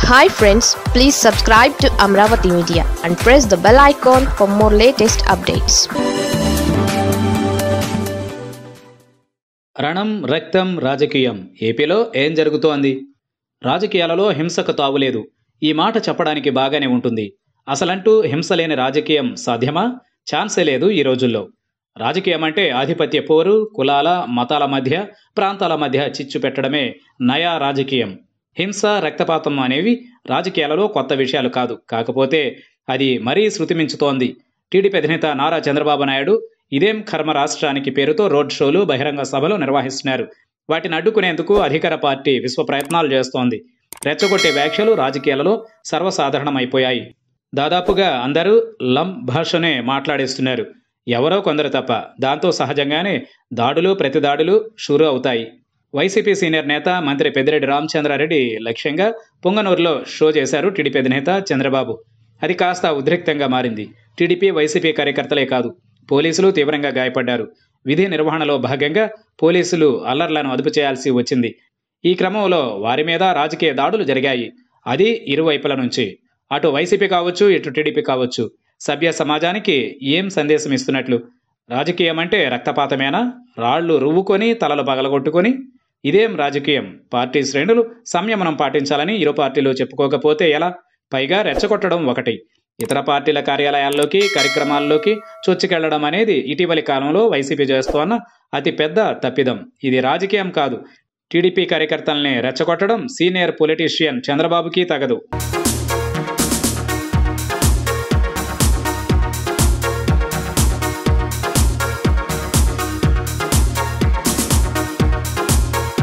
hi friends please subscribe to Amaravati media and press the bell icon for more latest updates రణం రక్తం రాజకీయం ఏపీలో ఏం జరుగుతోంది రాజకీయాలలో హింసకు తావులేదు ఈ మాట చెప్పడానికి బాగానే ఉంటుంది అసలంటూ హింస లేని రాజకీయం సాధ్యమా ఛాన్సే లేదు ఈ రోజుల్లో రాజకీయం అంటే ఆధిపత్య పోరు కులాల మతాల మధ్య ప్రాంతాల మధ్య చిచ్చు పెట్టడమే నయా రాజకీయం హింస రక్తపాతం అనేవి రాజకీయాలలో కొత్త విషయాలు కాదు కాకపోతే అది మరీ శృతిమించుతోంది టీడీపీ అధినేత నారా చంద్రబాబు నాయుడు ఇదేం కర్మ రాష్ట్రానికి పేరుతో రోడ్ షోలు బహిరంగ సభలు నిర్వహిస్తున్నారు వాటిని అడ్డుకునేందుకు అధికార పార్టీ విశ్వ ప్రయత్నాలు చేస్తోంది రెచ్చగొట్టే వ్యాఖ్యలు రాజకీయాలలో సర్వసాధారణమైపోయాయి దాదాపుగా అందరూ లం భాషనే మాట్లాడేస్తున్నారు ఎవరో కొందరు తప్ప దాంతో సహజంగానే దాడులు ప్రతిదాడులు షురు అవుతాయి వైసీపీ సీనియర్ నేత మంత్రి పెద్దిరెడ్డి రామచంద్రారెడ్డి లక్ష్యంగా పొంగనూరులో షో చేశారు టీడీపీ అధినేత చంద్రబాబు అది కాస్త ఉద్రిక్తంగా మారింది టీడీపీ వైసీపీ కార్యకర్తలే కాదు పోలీసులు తీవ్రంగా గాయపడ్డారు విధి నిర్వహణలో భాగంగా పోలీసులు అల్లర్లను అదుపు చేయాల్సి వచ్చింది ఈ క్రమంలో వారి మీద రాజకీయ దాడులు జరిగాయి అది ఇరువైపుల నుంచి అటు వైసీపీ కావచ్చు ఇటు టీడీపీ కావచ్చు సభ్య సమాజానికి ఏం సందేశం ఇస్తున్నట్లు రాజకీయం అంటే రక్తపాతమేనా రాళ్లు రువ్వుకొని తలలు పగలగొట్టుకొని ఇదేం రాజకీయం పార్టీ శ్రేణులు సంయమనం పాటించాలని ఇరు పార్టీలు చెప్పుకోకపోతే ఎలా పైగా రెచ్చగొట్టడం ఒకటి ఇతర పార్టీల కార్యాలయాల్లోకి కార్యక్రమాల్లోకి చొచ్చుకెళ్లడం అనేది ఇటీవలి కాలంలో వైసీపీ చేస్తోన్న అతి పెద్ద తప్పిదం ఇది రాజకీయం కాదు టీడీపీ కార్యకర్తల్ని రెచ్చగొట్టడం సీనియర్ పొలిటీషియన్ చంద్రబాబుకి తగదు